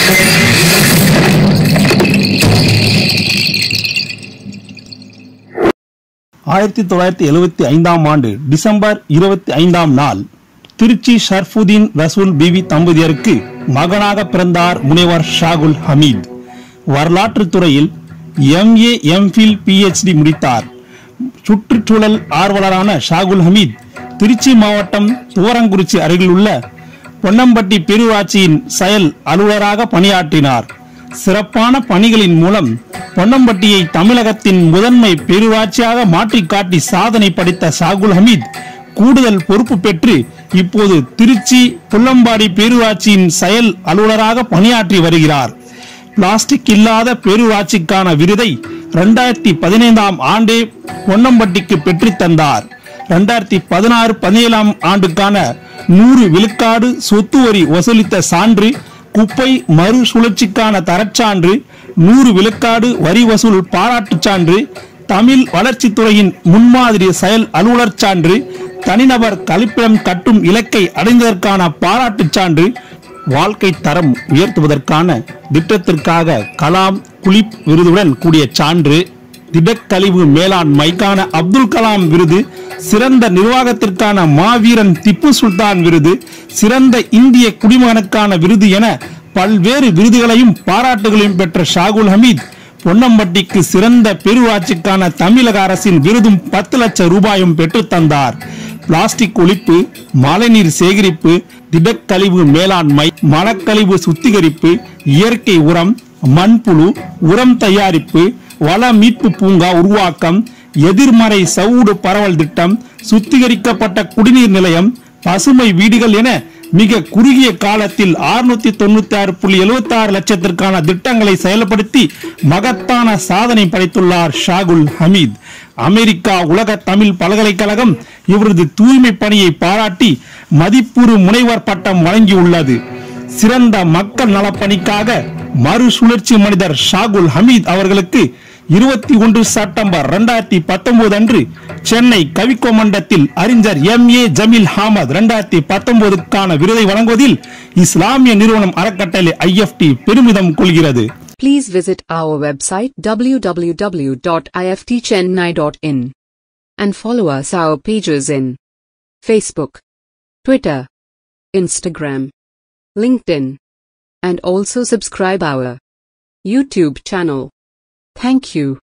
ஆயிரத்தி தொள்ளாயிரத்தி எழுபத்தி ஐந்தாம் ஆண்டு டிசம்பர் இருபத்தி ஐந்தாம் நாள் திருச்சி ஷர்ஃபுதீன் ரசூல் பிவி தம்பதியருக்கு மகனாக பிறந்தார் முனைவர் ஷாகுல் ஹமீத் வரலாற்றுத் துறையில் எம்ஏ எம்ஃபில் பிஹெச்டி முடித்தார் சுற்றுச்சூழல் ஆர்வலரான ஷாகுல் ஹமீத் திருச்சி மாவட்டம் துவரங்குறிச்சி அருகில் உள்ள பொன்னம்பட்டி பேரூராட்சியின் செயல் அலுவலராக பணியாற்றினார் சிறப்பான பணிகளின் மூலம் பொன்னம்பட்டியை தமிழகத்தின் முதன்மை பேரூராட்சியாக மாற்றிக் காட்டி சாதனை படைத்த ஷாகுல் ஹமீத் கூடுதல் பொறுப்பு பெற்று இப்போது திருச்சி புல்லம்பாடி பேரூராட்சியின் செயல் அலுவலராக பணியாற்றி வருகிறார் பிளாஸ்டிக் இல்லாத பேரூராட்சிக்கான விருதை இரண்டாயிரத்தி பதினைந்தாம் ஆண்டே பொன்னம்பட்டிக்கு பெற்றுத் தந்தார் இரண்டாயிரத்தி பதினாறு பதினேழாம் ஆண்டுக்கான நூறு விழுக்காடு சொத்து வரி வசூலித்த சான்று குப்பை மறுசுழற்சிக்கான தரச்சான்று நூறு விழுக்காடு வரி வசூல் பாராட்டுச் சான்று தமிழ் வளர்ச்சித்துறையின் முன்மாதிரி செயல் அலுவலர் சான்று தனிநபர் கழிப்பிடம் கட்டும் இலக்கை அடைந்ததற்கான பாராட்டுச் சான்று வாழ்க்கை தரம் உயர்த்துவதற்கான திட்டத்திற்காக கலாம் குலிப் விருதுடன் கூடிய சான்று திடக்கழிவு மேலாண்மைக்கான அப்துல் கலாம் விருது சிறந்த நிர்வாகத்திற்கான மாவீரன் திப்பு சுல்தான் விருது சிறந்த இந்திய குடிமகனுக்கான விருது என பல்வேறு விருதுகளையும் பாராட்டுகளையும் பெற்ற ஷாகுல் ஹமீத் பொன்னம்பட்டிக்கு சிறந்த பெருவாட்சிக்கான தமிழக அரசின் விருதும் பத்து லட்சம் ரூபாயும் பெற்றுத் தந்தார் பிளாஸ்டிக் ஒழிப்பு மழைநீர் சேகரிப்பு திடக்கழிவு மேலாண்மை மலக்கழிவு சுத்திகரிப்பு இயற்கை உரம் மண்புழு உரம் தயாரிப்பு வள மீட்பு பூங்கா உருவாக்கம் எதிர்மறை சவுடு பரவல் திட்டம் சுத்திகரிக்கப்பட்ட குடிநீர் நிலையம் பசுமை வீடுகள் என மிக குறுகிய காலத்தில் 696.76 தொண்ணூத்தி ஆறு புள்ளி எழுபத்தி ஆறு லட்சத்திற்கான திட்டங்களை செயல்படுத்தி மகத்தான சாதனை படைத்துள்ளார் ஷாகுல் ஹமீத் அமெரிக்கா உலக தமிழ் பல்கலைக்கழகம் இவரது தூய்மை பணியை பாராட்டி மதிப்புறு முனைவர் பட்டம் வழங்கியுள்ளது சிறந்த மக்கள் நலப்பணிக்காக மறுசுழற்சி மனிதர் ஷாகுல் ஹமீத் அவர்களுக்கு இருபத்தி ஒன்று செப்டம்பர் இரண்டாயிரத்தி பத்தொன்பது அன்று சென்னை கவிக்கோமண்டத்தில் அறிஞர் எம் ஏ ஜமீல் ஹாமத் இரண்டாயிரத்தி பத்தொன்பதுக்கான விருதை வழங்குவதில் இஸ்லாமிய நிறுவனம் அறக்கட்டளை ஐஎஃப்டி பெருமிதம் கொள்கிறது Please visit our website www.iftchennai.in and follow us our pages in Facebook, Twitter, Instagram, LinkedIn, and also subscribe our YouTube channel. Thank you.